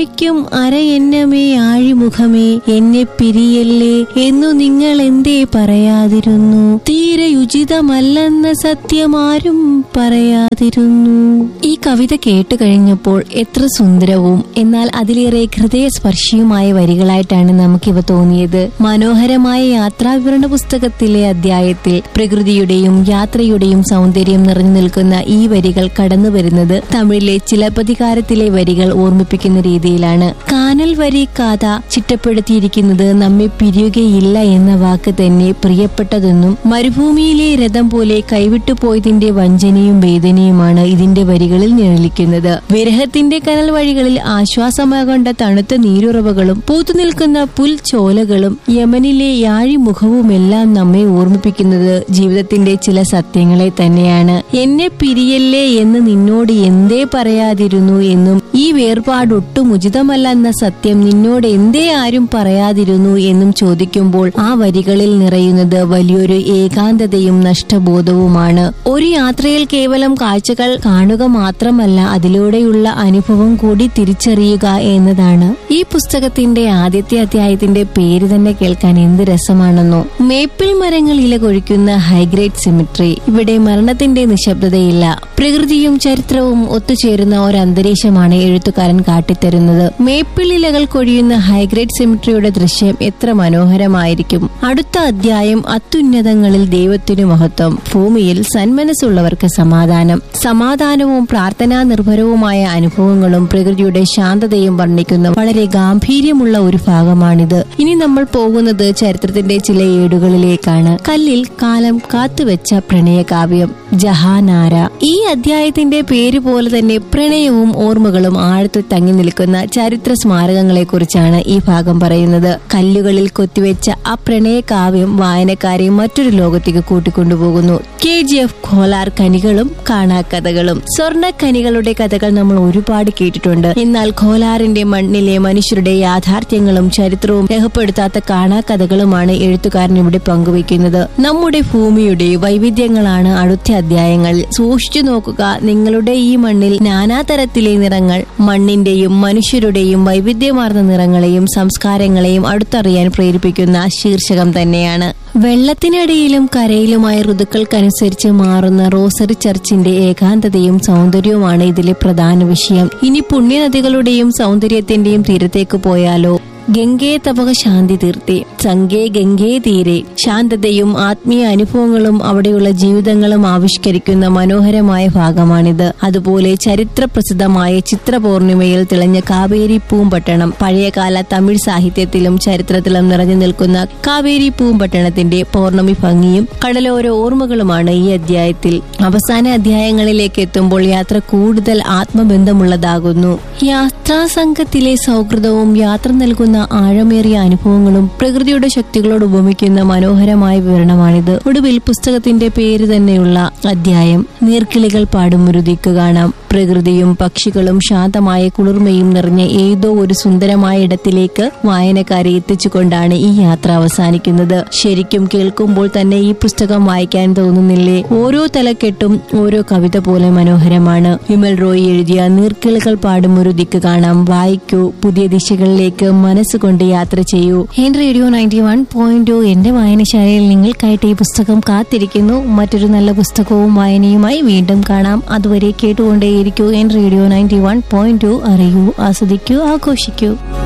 ും അരയെന്നമേ ആഴിമുഖമേ എന്നെ പിരിയല്ലേ എന്നു നിങ്ങൾ എന്തേ പറയാതിരുന്നു തീരെ ഉചിതമല്ലെന്ന സത്യമാരും പറയാതിരുന്നു ഈ കവിത കേട്ടു കഴിഞ്ഞപ്പോൾ എത്ര സുന്ദരവും എന്നാൽ അതിലേറെ ഹൃദയസ്പർശിയുമായ വരികളായിട്ടാണ് നമുക്കിവ തോന്നിയത് മനോഹരമായ യാത്രാവിവരണ പുസ്തകത്തിലെ അധ്യായത്തിൽ പ്രകൃതിയുടെയും യാത്രയുടെയും സൗന്ദര്യം നിറഞ്ഞു നിൽക്കുന്ന ഈ വരികൾ കടന്നു വരുന്നത് തമിഴിലെ ചിലപ്പതികാരത്തിലെ വരികൾ ഓർമ്മിപ്പിക്കുന്ന രീതിയിലാണ് കാനൽ വരി കാത ചിട്ടപ്പെടുത്തിയിരിക്കുന്നത് നമ്മെ പിരിയുകയില്ല എന്ന വാക്ക് തന്നെ പ്രിയപ്പെട്ടതെന്നും മരുഭൂമിയിലെ രഥം പോലെ കൈവിട്ടു പോയതിന്റെ വഞ്ചനയും വേദനയുമാണ് ഇതിന്റെ വരികളിൽ നിഴലിക്കുന്നത് വിരഹത്തിന്റെ കനൽ വഴികളിൽ ആശ്വാസമാകേണ്ട തണുത്ത നീരുറവകളും പൂത്തുനിൽക്കുന്ന പുൽച്ചോലകളും യമനിലെ യാഴിമുഖവുമെല്ലാം നമ്മെ ഓർമ്മിപ്പിക്കുന്നത് ജീവിതത്തിന്റെ ചില സത്യങ്ങളെ തന്നെയാണ് എന്നെ പിരിയല്ലേ എന്ന് നിന്നോട് എന്തേ പറയാതിരുന്നു എന്നും ഈ വേർപാട് ഒട്ടും ഉചിതമല്ലെന്ന സത്യം നിന്നോട് എന്തേ ആരും പറയാതിരുന്നു എന്നും ചോദിക്കുമ്പോൾ ആ വരികളിൽ നിറയുന്നത് വലിയൊരു ഏകാന്തതയും നഷ്ടബോധവുമാണ് ഒരു യാത്രയിൽ കേവലം കാഴ്ചകൾ കാണുക മാത്രമല്ല അതിലൂടെയുള്ള അനുഭവം കൂടി തിരിച്ചറിയുക എന്നതാണ് ഈ പുസ്തകത്തിന്റെ ആദ്യത്തെ അധ്യായത്തിന്റെ പേര് തന്നെ കേൾക്കാൻ എന്ത് രസമാണെന്നോ മേപ്പിൾ മരങ്ങൾ ഇല കൊഴിക്കുന്ന ഹൈഗ്രേഡ് സിമിട്രി ഇവിടെ മരണത്തിന്റെ നിശബ്ദതയില്ല പ്രകൃതിയും ചരിത്രവും ഒത്തുചേരുന്ന ഒരു അന്തരീക്ഷമാണ് എഴുത്തുകാരൻ കാട്ടിത്തരുന്നത് മേപ്പിൾ ഇലകൾ കൊഴിയുന്ന ഹൈഗ്രേഡ് സിമിട്രിയുടെ ദൃശ്യം എത്ര മനോഹരമായിരിക്കും അടുത്ത അധ്യായം അത്യുന്നതങ്ങളിൽ ദൈവത്തിനു മഹത്വം ഭൂമിയിൽ സന്മനസ്സുള്ളവർക്ക് സമാധാനം സമാധാനവും പ്രാർത്ഥനാ നിർഭരവുമായ അനുഭവങ്ങളും പ്രകൃതിയുടെ ശാന്തതയും വർണ്ണിക്കുന്ന വളരെ ഗാംഭീര്യമുള്ള ഒരു ഭാഗമാണിത് ഇനി നമ്മൾ പോകുന്നത് ചരിത്രത്തിന്റെ ചില ഏടുകളിലേക്കാണ് കല്ലിൽ കാലം കാത്തുവെച്ച പ്രണയകാവ്യം ജഹാനാര ഈ അധ്യായത്തിന്റെ പേര് പോലെ തന്നെ പ്രണയവും ഓർമ്മകളും ആഴത്തിൽ തങ്ങി നിൽക്കുന്ന ചരിത്ര സ്മാരകങ്ങളെ കുറിച്ചാണ് ഈ ഭാഗം പറയുന്നത് കല്ലുകളിൽ കൊത്തിവെച്ച ആ പ്രണയ കാവ്യം വായനക്കാരെ മറ്റൊരു ലോകത്തേക്ക് കൂട്ടിക്കൊണ്ടുപോകുന്നു കെ ജി എഫ് ഖോലാർ കനികളും കാണാക്കഥകളും സ്വർണ്ണ കനികളുടെ കഥകൾ നമ്മൾ ഒരുപാട് കേട്ടിട്ടുണ്ട് എന്നാൽ ഖോലാറിന്റെ മണ്ണിലെ മനുഷ്യരുടെ യാഥാർത്ഥ്യങ്ങളും ചരിത്രവും രേഖപ്പെടുത്താത്ത കാണാക്കഥകളുമാണ് എഴുത്തുകാരൻ ഇവിടെ പങ്കുവയ്ക്കുന്നത് നമ്മുടെ ഭൂമിയുടെ വൈവിധ്യങ്ങളാണ് അടുത്ത അധ്യായങ്ങളിൽ സൂക്ഷിച്ചു നോക്കുക നിങ്ങളുടെ ഈ മണ്ണിൽ നാനാതരത്തിലെ നിറങ്ങൾ മണ്ണിന്റെയും മനുഷ്യരുടെയും വൈവിധ്യമാർന്ന നിറങ്ങളെയും സംസ്കാരങ്ങളെയും അടുത്തറിയാൻ പ്രേരിപ്പിക്കുന്ന ശീർഷകം തന്നെയാണ് വെള്ളത്തിനടിയിലും കരയിലുമായ ഋതുക്കൾക്കനുസരിച്ച് മാറുന്ന റോസറി ചർച്ചിന്റെ ഏകാന്തതയും സൗന്ദര്യവുമാണ് ഇതിലെ പ്രധാന വിഷയം ഇനി പുണ്യനദികളുടെയും സൗന്ദര്യത്തിന്റെയും തീരത്തേക്ക് പോയാലോ ഗംഗേ തപക ശാന്തി തീർത്തി സംഗേ ഗംഗേ തീരെ ശാന്തതയും ആത്മീയ അനുഭവങ്ങളും അവിടെയുള്ള ജീവിതങ്ങളും ആവിഷ്കരിക്കുന്ന മനോഹരമായ ഭാഗമാണിത് അതുപോലെ ചരിത്ര പ്രസിദ്ധമായ ചിത്രപൂർണിമയിൽ തിളഞ്ഞ കാവേരി പൂമ്പട്ടണം പഴയകാല തമിഴ് സാഹിത്യത്തിലും ചരിത്രത്തിലും നിറഞ്ഞു നിൽക്കുന്ന കാവേരി പൂമ്പട്ടണത്തിന്റെ പൗർണമി ഭംഗിയും കടലോര ഓർമ്മകളുമാണ് ഈ അധ്യായത്തിൽ അവസാന അധ്യായങ്ങളിലേക്ക് എത്തുമ്പോൾ യാത്ര കൂടുതൽ ആത്മബന്ധമുള്ളതാകുന്നു യാത്രാ സംഘത്തിലെ സൗഹൃദവും യാത്ര നൽകുന്ന ആഴമേറിയ അനുഭവങ്ങളും പ്രകൃതിയുടെ ശക്തികളോട് ഉപമിക്കുന്ന മനോഹരമായ വിവരണമാണിത് ഒടുവിൽ പുസ്തകത്തിന്റെ പേര് തന്നെയുള്ള അധ്യായം നീർക്കിളികൾ പാടും ഒരു ദിക്ക് കാണാം പ്രകൃതിയും പക്ഷികളും ശാന്തമായ കുളിർമയും നിറഞ്ഞ ഏതോ ഒരു സുന്ദരമായ ഇടത്തിലേക്ക് വായനക്കാരെ എത്തിച്ചുകൊണ്ടാണ് ഈ യാത്ര അവസാനിക്കുന്നത് ശരിക്കും കേൾക്കുമ്പോൾ തന്നെ ഈ പുസ്തകം വായിക്കാൻ തോന്നുന്നില്ലേ ഓരോ തലക്കെട്ടും ഓരോ കവിത പോലെ മനോഹരമാണ് വിമൽ റോയ് എഴുതിയ നീർക്കിളികൾ പാടും ഒരു ദിക്ക് കാണാം വായിക്കൂ പുതിയ ദിശകളിലേക്ക് മനസ്സുകൊണ്ട് യാത്ര ചെയ്യൂ N radio ninety one point എന്റെ വായനശാലയിൽ നിങ്ങൾക്കായിട്ട് ഈ പുസ്തകം കാത്തിരിക്കുന്നു മറ്റൊരു നല്ല പുസ്തകവും വായനയുമായി വീണ്ടും കാണാം അതുവരെ കേട്ടുകൊണ്ടേയിരിക്കൂ N radio ninety one point അറിയൂ ആസ്വദിക്കൂ ആഘോഷിക്കൂ